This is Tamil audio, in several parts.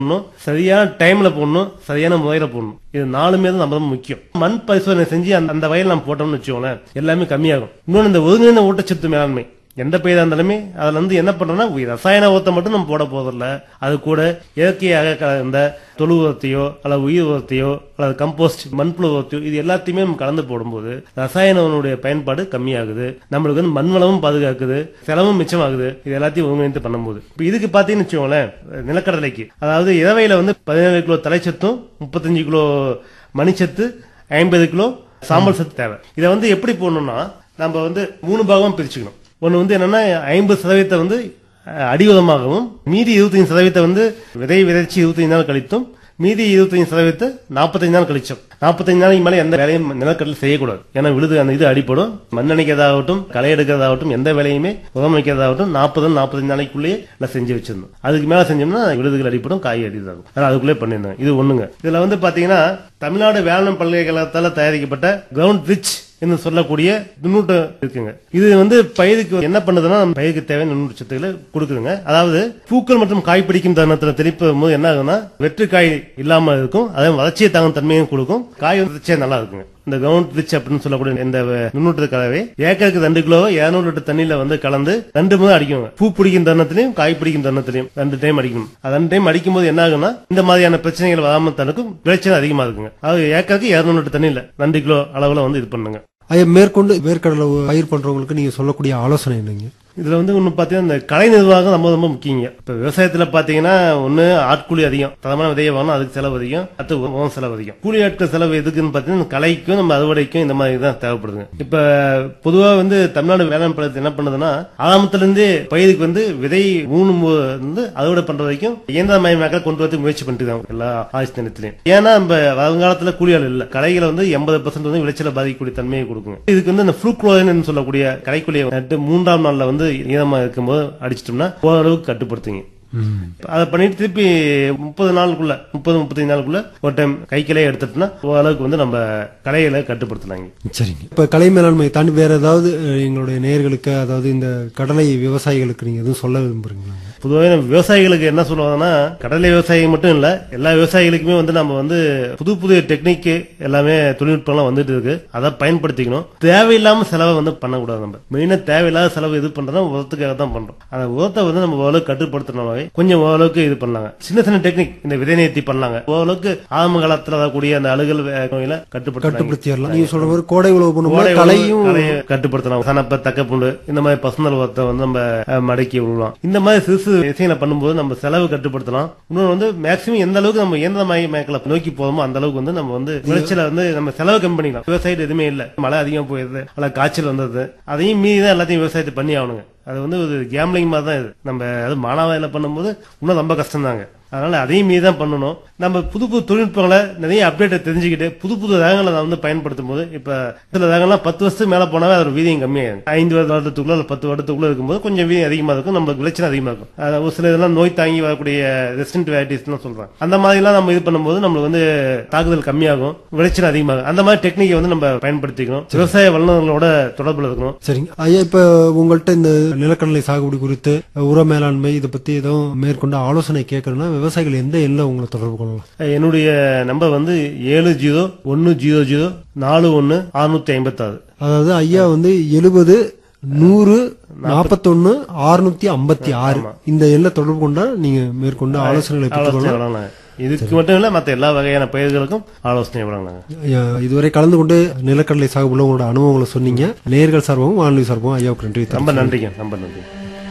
போடணும் சரியான டைம்ல போடணும் சரியான முறையில போடணும் இது நாலுமே தான் நம்ம ரொம்ப முக்கியம் மண் பரிசோதனை செஞ்சு அந்த அந்த வயல் நம்ம போட்டோம்னு வச்சுக்கோங்களேன் எல்லாமே கம்மியாகும் இன்னொன்று இந்த ஒருங்கிணைந்த ஊட்டச்சத்து மேலாண்மை எந்த பயிராக இருந்தாலுமே அதுல வந்து என்ன பண்றோம்னா ரசாயன உரத்தை மட்டும் நம்ம போட போதில்ல அது கூட இயற்கையாக கலந்த தொழு உரத்தையோ அல்லது உயிர் உரத்தையோ அல்லது கம்போஸ்ட் மண்புழு உரத்தையோ இது எல்லாத்தையுமே நம்ம கலந்து போடும்போது ரசாயன உரனுடைய பயன்பாடு கம்மியாகுது நம்மளுக்கு வந்து மண் வளமும் பாதுகாக்குது செலவும் மிச்சமாகுது இது எல்லாத்தையும் ஒருங்கிணைந்து பண்ணும்போது இப்போ இதுக்கு பார்த்தீங்கன்னு வச்சுக்கோங்களேன் நிலக்கடலைக்கு அதாவது இரவையில வந்து பதினேழு கிலோ தலைச்சத்தும் முப்பத்தஞ்சு கிலோ மணிச்சத்து ஐம்பது கிலோ சாம்பல் சத்து தேவை இதை வந்து எப்படி போடணும்னா நம்ம வந்து மூணு பாகமா பிரிச்சுக்கணும் ஒன்று வந்து என்னன்னா ஐம்பது சதவீதத்தை வந்து அஹ், அடி உரமாகவும் மீதி இருபத்தஞ்சு சதவீதத்தை வந்து விதை விதைச்சு இருபத்தஞ்சு நாள் கழித்தும் மீதி இருபத்தஞ்சு சதவீதத்தை நாற்பத்தஞ்சு நாள் கழிச்சோம் நாற்பத்தஞ்சு நாளைக்கு மேலே எந்த வேலையும் நிலக்கடலில் செய்யக்கூடாது ஏன்னா விழுது அந்த இது அடிப்படும் மண் அணைக்கிறதாகட்டும் களை எடுக்கிறதாகட்டும் எந்த வேலையுமே உரம் வைக்கிறதாகட்டும் நாற்பது நாற்பத்தஞ்சு நாளைக்குள்ளேயே எல்லாம் செஞ்சு வச்சிருந்தோம் அதுக்கு மேலே செஞ்சோம்னா விழுதுகள் அடிப்படும் காய் அடிதாகும் அதனால அதுக்குள்ளே பண்ணியிருந்தோம் இது ஒண்ணுங்க இதுல வந்து பாத்தீங்கன்னா தமிழ்நாடு வேளாண் பல்கலைக்கழகத்தால் தயாரிக்கப்பட்ட கிரவுண்ட் ரிச் என்று சொல்லக்கூடிய நுண்ணூட்டம் இருக்குங்க இது வந்து பயிருக்கு என்ன பண்ணுதுன்னா நம்ம பயிருக்கு தேவையான நுண்ணூட்ட சத்துக்களை கொடுக்குதுங்க அதாவது பூக்கள் மற்றும் காய் பிடிக்கும் தருணத்துல தெளிப்பும் போது என்ன ஆகுதுன்னா வெற்று காய் இல்லாம இருக்கும் அதே வளர்ச்சியை தாங்கும் தன்மையும் கொடுக்கும் காய் வளர்ச்சியா நல்லா இருக்குங்க இந்த கிரவுண்ட் ரிச் அப்படின்னு சொல்லக்கூடிய இந்த நுண்ணூட்ட கலவை ஏக்கருக்கு ரெண்டு கிலோ இருநூறு லிட்டர் தண்ணியில வந்து கலந்து ரெண்டு முறை அடிக்குங்க பூ பிடிக்கும் தருணத்திலையும் காய் பிடிக்கும் தருணத்திலையும் ரெண்டு டைம் அடிக்கணும் அது ரெண்டு டைம் அடிக்கும் போது என்ன ஆகும்னா இந்த மாதிரியான பிரச்சனைகள் வராம தனக்கும் விளைச்சல் அதிகமா இருக்குங்க அது ஏக்கருக்கு இருநூறு லிட்டர் தண்ணியில ரெண்டு கிலோ அளவுல வந்து இது பண்ணுங்க ஐயா மேற்கொண்டு வேர்க்கடலை பயிர் பண்றவங்களுக்கு நீங்க சொல்லக்கூடிய ஆலோசனை என்னங்க இதுல வந்து ஒண்ணு பாத்தீங்கன்னா இந்த கலை நிர்வாகம் ரொம்ப ரொம்ப முக்கியங்க இப்ப விவசாயத்துல பாத்தீங்கன்னா ஒண்ணு ஆட்கூலி அதிகம் தரமான விதையை வாங்கணும் அதுக்கு செலவு அதிகம் அடுத்து உரம் செலவு அதிகம் கூலி ஆட்கள் செலவு எதுக்குன்னு பாத்தீங்கன்னா இந்த கலைக்கும் நம்ம அறுவடைக்கும் இந்த மாதிரி தான் தேவைப்படுதுங்க இப்ப பொதுவா வந்து தமிழ்நாடு வேளாண் பழத்தை என்ன பண்ணுதுன்னா ஆரம்பத்துல இருந்தே பயிருக்கு வந்து விதை மூணு மு- வந்து அறுவடை பண்ற வரைக்கும் இயந்திரமயமாக்க கொண்டு வரதுக்கு முயற்சி பண்ணிட்டு இருக்காங்க எல்லா ஆட்சி நிலையத்திலையும் ஏன்னா நம்ம வருங்காலத்துல கூலியாள் இல்ல கலைகளை வந்து எண்பது பர்சன்ட் வந்து விளைச்சல பாதிக்கக்கூடிய தன்மையை கொடுக்குங்க இதுக்கு வந்து இந்த ஃப்ளூக்ளோரின் சொல்லக்கூடிய கலைக்குழியை நட்டு மூன்றாம் நாள்ல வந்து ஈரமா இருக்கும்போது அடிச்சிட்டோம்னா ஓரளவுக்கு கட்டுப்படுத்துங்க அதை பண்ணிட்டு திருப்பி முப்பது நாளுக்குள்ள முப்பது முப்பத்தஞ்சு நாளுக்குள்ள ஒரு டைம் கைக்கிளையே எடுத்துட்டோம்னா ஓரளவுக்கு வந்து நம்ம கலைகளை கட்டுப்படுத்தலாங்க சரிங்க இப்ப கலை மேலாண்மை தாண்டி வேற ஏதாவது அஹ், எங்களுடைய நேயர்களுக்கு அதாவது இந்த கடலை விவசாயிகளுக்கு நீங்க எதுவும் சொல்ல விரும்புறீங்களா பொதுவாக நம்ம விவசாயிகளுக்கு என்ன சொல்லுவாங்கன்னா கடலை விவசாயி மட்டும் இல்ல எல்லா விவசாயிகளுக்குமே வந்து நம்ம வந்து புது புது டெக்னிக் எல்லாமே தொழில்நுட்பம்லாம் வந்துட்டு இருக்கு அதை பயன்படுத்திக்கணும் தேவையில்லாம செலவை வந்து பண்ணக்கூடாது நம்ம மெயினா தேவையில்லாத செலவு இது பண்றோம்னா உரத்துக்காக தான் பண்றோம் அந்த உரத்தை வந்து நம்ம ஓரளவுக்கு கட்டுப்படுத்தினாலே கொஞ்சம் ஓரளவுக்கு இது பண்ணலாங்க சின்ன சின்ன டெக்னிக் இந்த விதை நேர்த்தி பண்ணலாங்க ஓரளவுக்கு ஆரம்ப காலத்துல வரக்கூடிய அந்த அழுகல் வே- நோயில கட்டுப்படுத்தலாம் கட்டுப்படுத்திடலாம் நீங்க சொல்ற மாதிரி கோடை உழவு பண்ணும்போது கோடை கலையும் கலையை கட்டுப்படுத்தலாம் சனப்ப தக்கப்புண்டு இந்த மாதிரி பசுந்தல் உரத்தை வந்து நம்ம அஹ், மடக்கி விடலாம் இந்த மாதிரி சிறு சிறு விஷயங்களை பண்ணும்போது நம்ம செலவு கட்டுப்படுத்தலாம் இன்னொன்று வந்து மேக்ஸிமம் எந்த அளவுக்கு நம்ம இயந்திரமய மேக்கலை நோக்கி போதோமோ அந்த அளவுக்கு வந்து நம்ம வந்து விளைச்சல வந்து நம்ம செலவு கம்மி பண்ணிக்கலாம் விவசாயத்து எதுவுமே இல்லை மழை அதிகமா போயிருது அல்ல காய்ச்சல் வந்தது அதையும் மீறி தான் எல்லாத்தையும் விவசாயத்தை பண்ணி ஆகணுங்க அது வந்து ஒரு கேம்லிங் மாதிரி தான் இது நம்ம அது மானாவாயில பண்ணும்போது இன்னும் ரொம்ப கஷ்டம் தாங்க அதனால அதையும் மீறி தான் பண்ணணும் நம்ம புது புது தொழில்நுட்பங்களை நிறைய அப்டேட்டை தெரிஞ்சுக்கிட்டு புது புது ரகங்களை நான் வந்து பயன்படுத்தும் போது இப்ப சில ரகங்கள்லாம் பத்து வருஷத்துக்கு மேல போனாவே அதோட வீதியம் கம்மியாகும் ஐந்து வருடத்துக்குள்ள அல்லது பத்து வருடத்துக்குள்ள இருக்கும்போது கொஞ்சம் வீதியம் அதிகமா இருக்கும் நம்ம விளைச்சல் அதிகமா இருக்கும் அது ஒரு சில இதெல்லாம் நோய் தாங்கி வரக்கூடிய ரெசிடென்ட் வெரைட்டிஸ் சொல்றாங்க அந்த மாதிரிலாம் நம்ம இது பண்ணும்போது நம்மளுக்கு வந்து தாக்குதல் கம்மியாகும் விளைச்சல் அதிகமாகும் அந்த மாதிரி டெக்னிக்கை வந்து நம்ம பயன்படுத்திக்கணும் விவசாய வல்லுநர்களோட தொடர்புல இருக்கணும் சரிங்க ஐயா இப்ப உங்கள்ட்ட இந்த நிலக்கடலை சாகுபடி குறித்து உர மேலாண்மை இதை பத்தி எதுவும் மேற்கொண்டு ஆலோசனை கேட்கணும்னா விவசாயிகள் எந்த எண்ணில் உங்களை தொடர்பு கொள்ளலாம் என்னுடைய நம்பர் வந்து ஏழு ஜீரோ ஒன்னு ஜீரோ ஜீரோ நாலு ஒன்னு அறுநூத்தி ஐம்பத்தாறு அதாவது ஐயா வந்து எழுபது நூறு நாற்பத்தொன்னு அறுநூத்தி ஐம்பத்தி ஆறு இந்த எண்ணை தொடர்பு கொண்டா நீங்க மேற்கொண்டு ஆலோசனைகளை ஆலோசனை பெற்றுக்கொள்ளலாம் வழங்கலாங்க இதுக்கு மட்டும் இல்ல மத்த எல்லா வகையான பயிர்களுக்கும் ஆலோசனை வழங்கலாங்க ஐயா, இதுவரை கலந்து கொண்டு நிலக்கடலை சாகுபடியில் உங்களோட அனுபவங்களை சொன்னீங்க நேர்கள் சார்பாகவும் வானொலி சார்பாகவும் ஐயாவுக்கு நன்றி ரொம்ப நன்றிங்க ரொம்ப நன்றி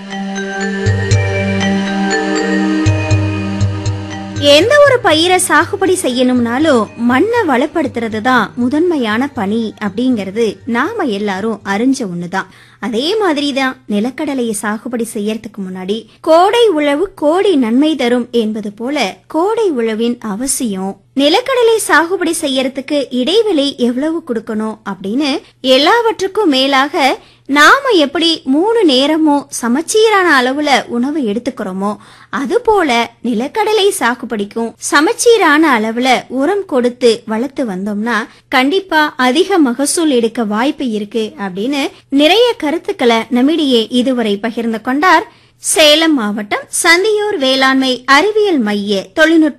எந்த ஒரு பயிரை சாகுபடி செய்யணும்னாலும் மண்ணை வளப்படுத்துறது தான் முதன்மையான பணி அப்படிங்கறது நாம எல்லாரும் அறிஞ்ச ஒண்ணுதான் அதே மாதிரிதான் நிலக்கடலையை சாகுபடி செய்யறதுக்கு முன்னாடி கோடை உழவு கோடி நன்மை தரும் என்பது போல கோடை உழவின் அவசியம் நிலக்கடலை சாகுபடி செய்யறதுக்கு இடைவெளி எவ்வளவு கொடுக்கணும் அப்படின்னு எல்லாவற்றுக்கும் மேலாக நாம எப்படி மூணு நேரமும் சமச்சீரான அளவுல உணவு எடுத்துக்கிறோமோ அதுபோல நிலக்கடலை சாகுபடிக்கும் சமச்சீரான அளவுல உரம் கொடுத்து வளர்த்து வந்தோம்னா கண்டிப்பா அதிக மகசூல் எடுக்க வாய்ப்பு இருக்கு அப்படின்னு நிறைய கருத்துக்களை நம்மிடையே இதுவரை பகிர்ந்து கொண்டார் சேலம் மாவட்டம் சந்தியூர் வேளாண்மை அறிவியல் மைய தொழில்நுட்ப